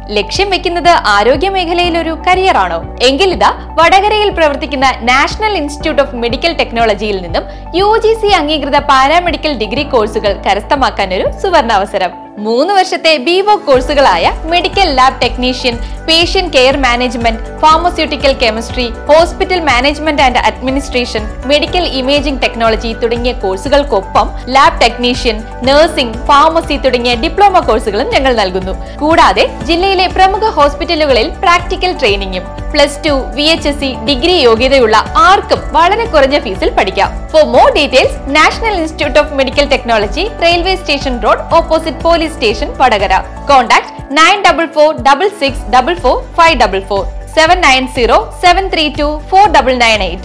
ലക്ഷ്യം വെക്കുന്നത് ആരോഗ്യ മേഖലയിൽ ഒരു കരിയറാണോ എങ്കിലിതാ വടകരയിൽ പ്രവർത്തിക്കുന്ന നാഷണൽ ഇൻസ്റ്റിറ്റ്യൂട്ട് ഓഫ് മെഡിക്കൽ ടെക്നോളജിയിൽ നിന്നും യു ജി സി അംഗീകൃത പാരാമെഡിക്കൽ ഡിഗ്രി കോഴ്സുകൾ കരസ്ഥമാക്കാൻ ഒരു സുവർണാവസരം മൂന്ന് വർഷത്തെ ബിവോ കോഴ്സുകളായ medical lab technician patient care management pharmaceutical chemistry hospital management and administration medical imaging technology തുടങ്ങിയ കോഴ്സുകൾക്കൊപ്പം ലാബ് ടെക്നീഷ്യൻ നഴ്സിംഗ് ഫാർമസി തുടങ്ങിയ ഡിപ്ലോമ കോഴ്സുകളും ഞങ്ങൾ നൽകുന്നു കൂടാതെ ജില്ലയിലെ പ്രമുഖ ഹോസ്പിറ്റലുകളിൽ പ്രാക്ടിക്കൽ ട്രെയിനിങ്ങും plus two V H S C degree യോഗ്യതയുള്ള ആർക്കും വളരെ കുറഞ്ഞ ഫീസിൽ പഠിക്കാം for more details national institute of medical technology railway station road opposite police station Vadakara contact nine double four double six double four five double four seven nine zero seven three two four double nine eight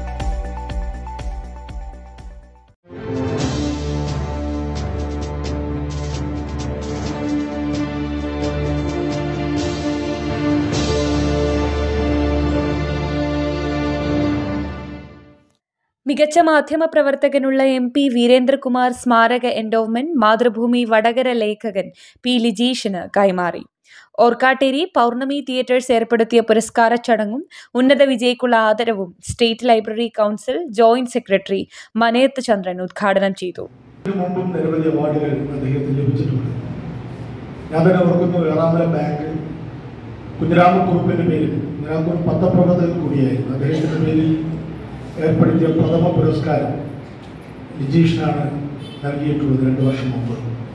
മികച്ച മാധ്യമ പ്രവർത്തകനുള്ള M P Veerendrakumar സ്മാരക endowment Mathrubhumi Vadakara ലേഖകൻ P ലിജീഷിന് കൈമാറി ഓർക്കാട്ടേരി പൗർണമി theatres ഏർപ്പെടുത്തിയ പുരസ്കാര ചടങ്ങും ഉന്നത വിജയിക്കുള്ള ആദരവും state library council joint secretary Manayath Chandran ഉദ്ഘാടനം ചെയ്തു ഇതിനു മുമ്പും നിരവധി അവാർഡുകൾ അദ്ദേഹത്തിന് ലഭിച്ചിട്ടുണ്ട് ഞാൻ തന്നെ ഓർക്കുന്നു ഏറാമല ബാങ്ക് കുഞ്ഞിരാമക്കുറുപ്പിന്റെ പേരിൽ കുഞ്ഞിരാമക്കുറുപ്പ് പത്രപ്രവർത്തകൻ കൂടിയായിരുന്നു അദ്ദേഹത്തിന്റെ പേരിൽ ഏർപ്പെടുത്തിയ പ്രഥമ പുരസ്കാരം ലിജീഷിനാണ് നൽകിയിട്ടുള്ളത് രണ്ട് വർഷം മുമ്പ്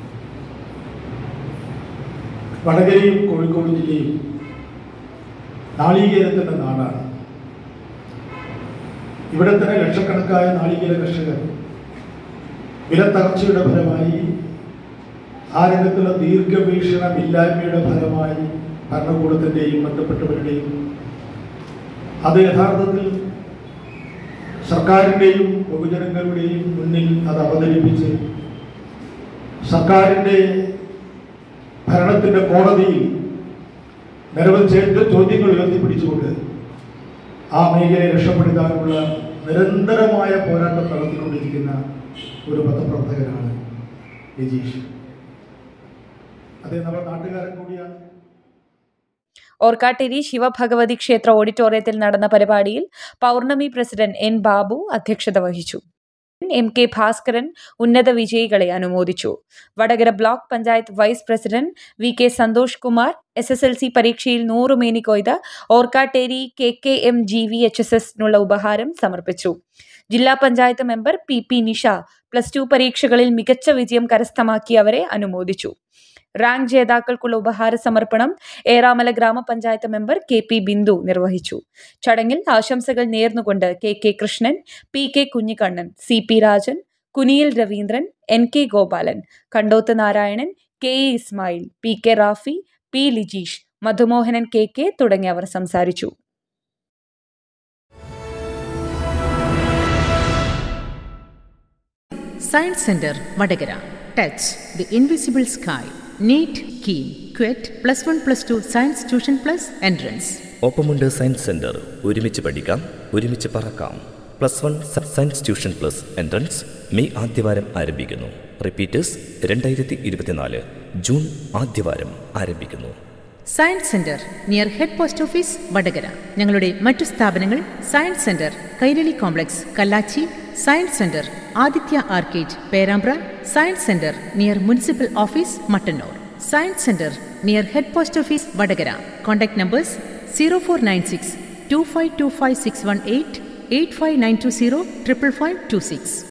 വടകരയും കോഴിക്കോട് ജില്ലയും നാളികേരത്തിൻ്റെ നാടാണ് ഇവിടെ തന്നെ ലക്ഷക്കണക്കായ നാളികേര കർഷകർ വിലത്തകർച്ചയുടെ ഫലമായി ആ രംഗത്തുള്ള ദീർഘവീക്ഷണമില്ലായ്മയുടെ ഫലമായി ഭരണകൂടത്തിൻ്റെയും ബന്ധപ്പെട്ടവരുടെയും അത് യഥാർത്ഥത്തിൽ സർക്കാരിൻ്റെയും ബഹുജനങ്ങളുടെയും മുന്നിൽ അത് അവതരിപ്പിച്ച് സർക്കാരിൻ്റെ ഭരണത്തിൻ്റെ കോടതിയിൽ നിരവധി ചേ- ചോദ്യങ്ങൾ ഉയർത്തിപ്പിടിച്ചുകൊണ്ട് ആ മേഖലയെ രക്ഷപ്പെടുത്താനുള്ള നിരന്തരമായ പോരാട്ടം നടത്തിക്കൊണ്ടിരിക്കുന്ന ഒരു പത്രപ്രവർത്തകനാണ് രജീഷ് അദ്ദേഹം നമ്മുടെ നാട്ടുകാരൻ കൂടിയാണ് ഓർക്കാട്ടേരി ശിവഭഗവതി ക്ഷേത്ര ഓഡിറ്റോറിയത്തിൽ നടന്ന പരിപാടിയിൽ പൗർണമി പ്രസിഡന്റ് എൻ ബാബു അധ്യക്ഷത വഹിച്ചു എം കെ ഭാസ്കരൻ ഉന്നത വിജയികളെ അനുമോദിച്ചു Vadakara block panchayat vice president V K Santhosh Kumar S S L C പരീക്ഷയിൽ നൂറ് മേനി കൊയ്ത Orkkatteri K K M G V H S എസിനുള്ള ഉപഹാരം സമർപ്പിച്ചു ജില്ലാ panchayat member P P Nisha plus two പരീക്ഷകളിൽ മികച്ച വിജയം കരസ്ഥമാക്കിയവരെ അനുമോദിച്ചു റാങ്ക് ജേതാക്കൾക്കുള്ള ഉപഹാര സമർപ്പണം ഏറാമല ഗ്രാമപഞ്ചായത്ത് മെമ്പർ കെ പി ബിന്ദു നിർവഹിച്ചു ചടങ്ങിൽ ആശംസകൾ നേർന്നുകൊണ്ട് K K Krishnan P K Kunhikannan C P Rajan Kuniyil Raveendran N K Gopalan Kandoth Narayanan K E Ismail P K Rafi P Lijeesh Madhumohanan K K തുടങ്ങിയവർ സംസാരിച്ചു science centre Vadakara touch the invisible sky NEET KEAM CUET plus one plus two science tuition plus entrance ഒപ്പമുണ്ട് science centre ഒരുമിച്ച് പഠിക്കാം ഒരുമിച്ച് പറക്കാം plus one science tuition plus entrance May ആദ്യവാരം ആരംഭിക്കുന്നു repeaters രണ്ടായിരത്തി ഇരുപത്തിനാല് ജൂൺ ആദ്യവാരം ആരംഭിക്കുന്നു science centre near head post office Vadakara ഞങ്ങളുടെ മറ്റു സ്ഥാപനങ്ങൾ science centre Kairali complex Kallachi science centre Adithya arcade Perambra science centre near municipal office Mattannur science centre near head post office Vadakara contact numbers zero four nine six two five two five six one eight eight five nine two zero triple five two six